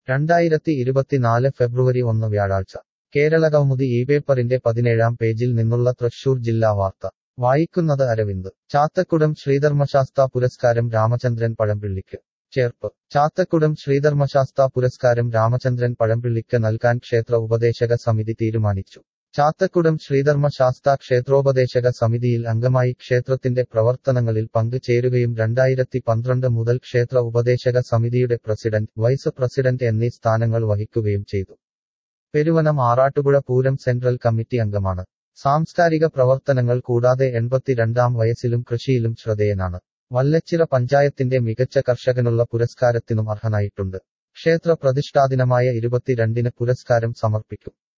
രണ്ടായിരത്തി ഇരുപത്തിനാല് ഫെബ്രുവരി ഒന്ന് വ്യാഴാഴ്ച കേരളകൗമുദി ഈ പേപ്പറിന്റെ പതിനേഴാം പേജിൽ നിന്നുള്ള തൃശൂർ ജില്ലാ വാർത്ത വായിക്കുന്നത് അരവിന്ദ് ചാത്തക്കുടം ശ്രീധർമ്മശാസ്ത പുരസ്കാരം രാമചന്ദ്രൻ പഴമ്പിള്ളിക്ക് ചേർപ്പ് ചാത്തക്കുടം ശ്രീധർമ്മശാസ്ത പുരസ്കാരം രാമചന്ദ്രൻ പഴമ്പിള്ളിക്ക് നൽകാൻ ക്ഷേത്ര ഉപദേശക സമിതി തീരുമാനിച്ചു ചാത്തക്കുടം ശ്രീധർമ്മശാസ്ത ക്ഷേത്രോപദേശക സമിതിയിൽ അംഗമായി ക്ഷേത്രത്തിന്റെ പ്രവർത്തനങ്ങളിൽ പങ്കുചേരുകയും രണ്ടായിരത്തി പന്ത്രണ്ട് മുതൽ ക്ഷേത്ര ഉപദേശക സമിതിയുടെ പ്രസിഡന്റ് വൈസ് പ്രസിഡന്റ് എന്നീ സ്ഥാനങ്ങൾ വഹിക്കുകയും ചെയ്തു പെരുവനം ആറാട്ടുപുഴ പൂരം സെൻട്രൽ കമ്മിറ്റി അംഗമാണ് സാംസ്കാരിക പ്രവർത്തനങ്ങൾ കൂടാതെ എൺപത്തിരണ്ടാം വയസ്സിലും കൃഷിയിലും ശ്രദ്ധേയനാണ് വല്ലച്ചിറ പഞ്ചായത്തിന്റെ മികച്ച കർഷകനുള്ള പുരസ്കാരത്തിനും അർഹനായിട്ടുണ്ട് ക്ഷേത്ര പ്രതിഷ്ഠാദിനമായ ഇരുപത്തിരണ്ടിന് പുരസ്കാരം സമർപ്പിക്കും